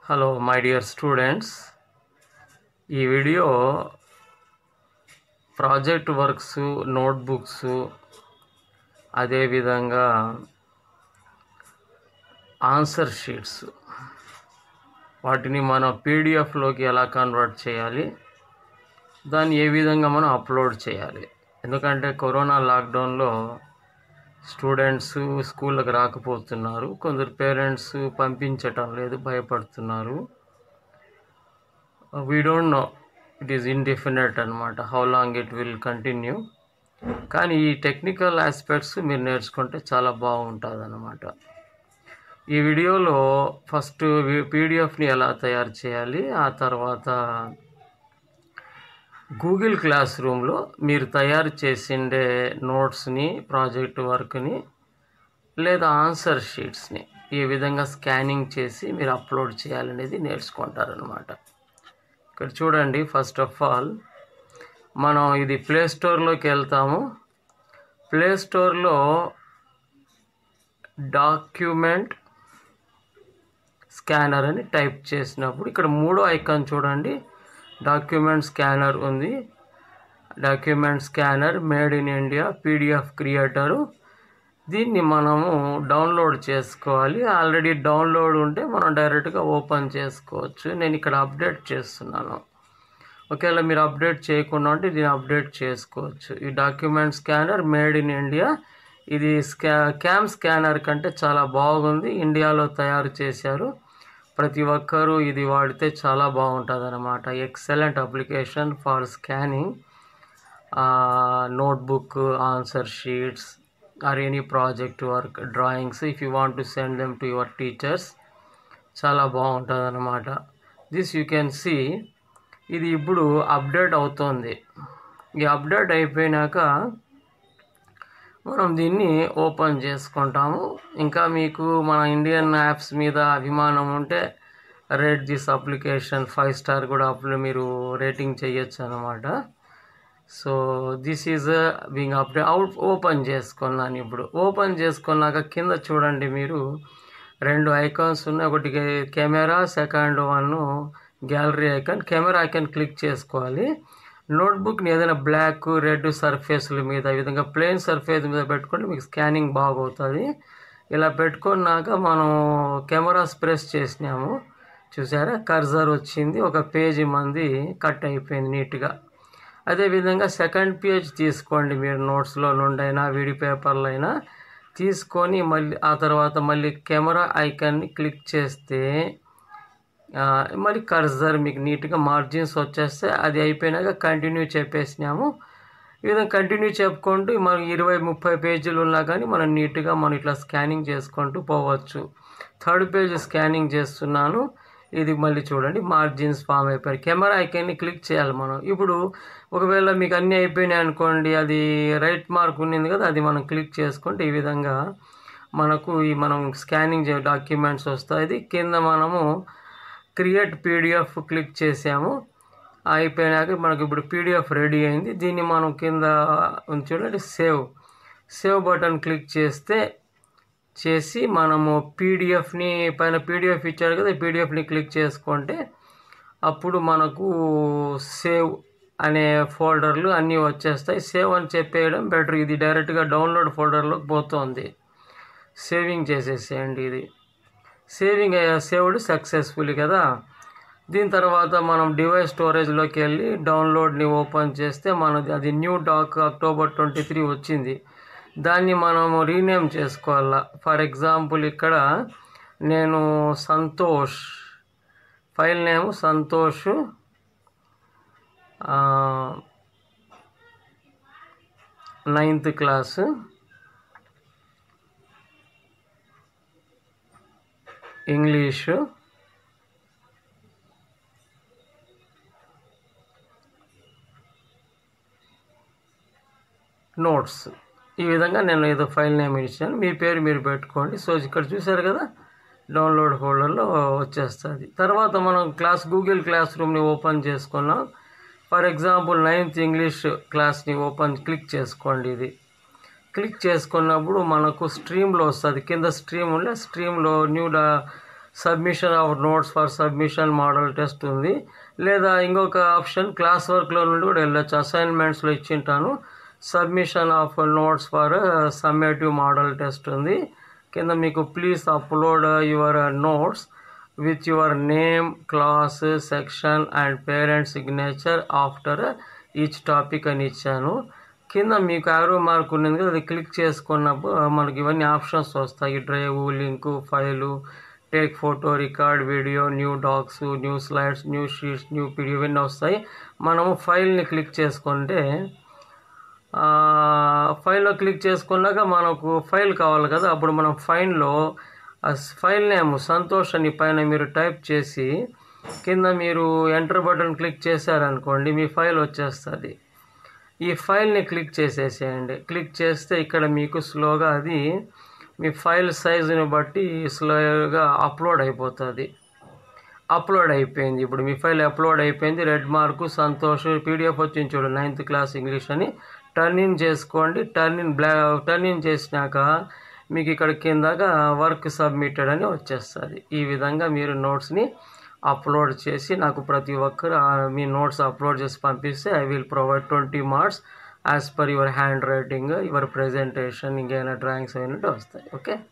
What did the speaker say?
hello my dear students ఈ video project works notebooks అదేవిధంగా answer sheets వాటిని మనం పీడిఎఫ్లోకి ఎలా కన్వర్ట్ చేయాలి దాన్ని ఏ విధంగా మనం అప్లోడ్ చేయాలి ఎందుకంటే కరోనా లాక్డౌన్లో స్టూడెంట్స్ స్కూళ్ళకి రాకపోతున్నారు కొందరు పేరెంట్స్ పంపించటం లేదు భయపడుతున్నారు we don't know it is indefinite అనమాట how long it will continue కానీ ఈ టెక్నికల్ ఆస్పెక్ట్స్ మీరు నేర్చుకుంటే చాలా బాగుంటుంది అనమాట ఈ వీడియోలో ఫస్ట్ పీడిఎఫ్ని ఎలా తయారు చేయాలి ఆ తర్వాత గూగుల్ క్లాస్ రూమ్లో మీరు తయారు చేసిండే నోట్స్ని ప్రాజెక్ట్ వర్క్ని లేదా ఆన్సర్ షీట్స్ని ఈ విధంగా స్కానింగ్ చేసి మీరు అప్లోడ్ చేయాలనేది నేర్చుకుంటారనమాట ఇక్కడ చూడండి ఫస్ట్ ఆఫ్ ఆల్ మనం ఇది ప్లే స్టోర్లోకి వెళ్తాము ప్లే స్టోర్లో డాక్యుమెంట్ స్కానర్ అని టైప్ చేసినప్పుడు ఇక్కడ మూడో ఐకాన్ చూడండి డాక్యుమెంట్ స్కానర్ ఉంది document scanner made in India PDF creator దీన్ని మనము డౌన్లోడ్ చేసుకోవాలి ఆల్రెడీ డౌన్లోడ్ ఉంటే మనం డైరెక్ట్గా ఓపెన్ చేసుకోవచ్చు నేను ఇక్కడ అప్డేట్ చేస్తున్నాను ఒకవేళ మీరు అప్డేట్ చేయకుండా ఉంటే దీన్ని అప్డేట్ చేసుకోవచ్చు ఈ document scanner made in India ఇది స్కా క్యామ్ స్కానర్ కంటే చాలా బాగుంది ఇండియాలో తయారు చేశారు ప్రతి ఒక్కరూ ఇది వాడితే చాలా బాగుంటుంది అనమాట excellent application for scanning notebook answer sheets or any project work drawings if you want to send them to your teachers చాలా బాగుంటుంది అనమాట దిస్ యూ కెన్ సీ ఇది ఇప్పుడు అప్డేట్ అవుతుంది ఈ అప్డేట్ అయిపోయినాక మనం దీన్ని ఓపెన్ చేసుకుంటాము ఇంకా మీకు మన ఇండియన్ యాప్స్ మీద అభిమానం ఉంటే rate this application five star కూడా అప్పుడు మీరు రేటింగ్ చేయొచ్చు అనమాట సో దిస్ ఈజ్ బింగ్ అప్డే అవుట్ ఓపెన్ చేసుకున్నాను ఇప్పుడు ఓపెన్ చేసుకున్నాక కింద చూడండి మీరు రెండు ఐకాన్స్ ఉన్నాయి ఒకటి camera second one gallery icon camera icon click చేసుకోవాలి నోట్బుక్ని ఏదైనా బ్లాక్ రెడ్ సర్ఫేస్ల మీద ఈ విధంగా ప్లెయిన్ సర్ఫేస్ మీద పెట్టుకుంటే మీకు స్కానింగ్ బాగవుతుంది ఇలా పెట్టుకున్నాక మనం కెమెరాస్ ప్రెస్ చేసినాము చూసారా కర్జర్ వచ్చింది ఒక పేజీ మంది కట్ అయిపోయింది నీట్గా అదేవిధంగా సెకండ్ పేజ్ తీసుకోండి మీరు నోట్స్లో నుండైనా విడి పేపర్లు అయినా తీసుకొని మళ్ళీ ఆ తర్వాత మళ్ళీ కెమెరా ఐకాన్ని క్లిక్ చేస్తే మరి కర్జర్ మీకు నీట్గా మార్జిన్స్ వచ్చేస్తే అది అయిపోయినాక కంటిన్యూ చెప్పేసినాము ఈ విధంగా కంటిన్యూ చెప్పుకుంటూ మనకి ఇరవై ముప్పై పేజీలు ఉన్నా కానీ మనం నీట్గా మనం ఇట్లా స్కానింగ్ చేసుకుంటూ పోవచ్చు థర్డ్ పేజ్ స్కానింగ్ చేస్తున్నాను ఇది మళ్ళీ చూడండి మార్జిన్స్ ఫామ్ అయిపోయాయి కెమెరా ఐకాన్ని క్లిక్ చేయాలి మనం ఇప్పుడు ఒకవేళ మీకు అన్నీ అయిపోయినాయి అనుకోండి అది రైట్ మార్క్ ఉన్నింది కదా అది మనం క్లిక్ చేసుకుంటే ఈ విధంగా మనకు ఈ మనం స్కానింగ్ డాక్యుమెంట్స్ వస్తాయి కింద మనము క్రియేట్ పీడిఎఫ్ క్లిక్ చేసాము అయిపోయినాక మనకి ఇప్పుడు పీడిఎఫ్ రెడీ అయింది దీన్ని మనం కింద చూడండి సేవ్ సేవ్ బటన్ క్లిక్ చేస్తే చేసి మనము పీడిఎఫ్ని పైన పీడిఎఫ్ ఇచ్చాడు కదా పీడిఎఫ్ని క్లిక్ చేసుకుంటే అప్పుడు మనకు సేవ్ అనే ఫోల్డర్లు అన్నీ వచ్చేస్తాయి సేవ్ అని చెప్పేయడం బెటర్ ఇది డైరెక్ట్గా డౌన్లోడ్ ఫోల్డర్లోకి పోతుంది సేవింగ్ చేసేసేయండి ఇది సేవింగ్ సేవ్డ్ సక్సెస్ఫుల్ కదా దీని తర్వాత మనం డివైస్ స్టోరేజ్లోకి వెళ్ళి డౌన్లోడ్ని ఓపెన్ చేస్తే మనది అది new doc October twenty three వచ్చింది దాన్ని మనము రీనేమ్ చేసుకోవాలా ఫర్ ఎగ్జాంపుల్ ఇక్కడ నేను Santosh file name Santosh ninth class English notes ఈ విధంగా నేను ఏదో ఫైల్ నేమ్ ఇచ్చాను మీ పేరు మీరు పెట్టుకోండి సో ఇక్కడ చూసారు కదా డౌన్లోడ్ ఫోల్డర్లో వచ్చేస్తుంది తర్వాత మనం క్లాస్ గూగుల్ క్లాస్ రూమ్ని ఓపెన్ చేసుకున్నాం ఫర్ ఎగ్జాంపుల్ నైన్త్ ఇంగ్లీష్ క్లాస్ని ఓపెన్ క్లిక్ చేసుకోండి ఇది క్లిక్ చేసుకున్నప్పుడు మనకు స్ట్రీమ్లో వస్తుంది కింద స్ట్రీమ్ ఉండే స్ట్రీమ్లో న్యూ డా submission of notes for submission model test ఉంది లేదా ఇంకొక ఆప్షన్ క్లాస్ వర్క్లో నుండి కూడా వెళ్ళొచ్చు అసైన్మెంట్స్లో ఇచ్చింటాను submission of notes for summative model test ఉంది కింద మీకు please upload your notes with your name class section and parent signature after each topic అని ఇచ్చాను కింద మీకు యారో మార్క్ ఉన్నది కదా అది క్లిక్ చేసుకున్నప్పుడు మనకి ఇవన్నీ ఆప్షన్స్ వస్తాయి drive link file take photo record video new docs new slides new sheets new పీడియో ఇవన్నీ వస్తాయి మనము ఫైల్ని క్లిక్ చేసుకుంటే ఫైల్లో క్లిక్ చేసుకున్నాక మనకు ఫైల్ కావాలి కదా అప్పుడు మనం ఫైల్లో ఆ ఫైల్ నేమ్ సంతోష్ అని పైన మీరు టైప్ చేసి కింద మీరు ఎంటర్ బటన్ క్లిక్ చేశారనుకోండి మీ ఫైల్ వచ్చేస్తుంది ఈ ఫైల్ని క్లిక్ చేసేసేయండి క్లిక్ చేస్తే ఇక్కడ మీకు స్లోగా అది మీ ఫైల్ సైజుని బట్టి స్లోగా అప్లోడ్ అయిపోతుంది అప్లోడ్ అయిపోయింది ఇప్పుడు మీ ఫైల్ అప్లోడ్ అయిపోయింది రెడ్ మార్కు సంతోష్ పీడిఎఫ్ వచ్చింది చూడు నైన్త్ క్లాస్ ఇంగ్లీష్ అని టర్న్ ఇన్ చేసుకోండి టర్న్ ఇన్ బ్లా టర్న్ ఇన్ చేసినాక మీకు ఇక్కడ కిందగా వర్క్ సబ్మిటెడ్ అని వచ్చేస్తుంది ఈ విధంగా మీరు నోట్స్ని అప్లోడ్ చేసి నాకు ప్రతి ఒక్కరు మీ నోట్స్ అప్లోడ్ చేసి పంపిస్తే I will provide twenty marks as per your handwriting your presentation ఇంకేమైనా డ్రాయింగ్స్ అయినట్టు వస్తాయి ఓకే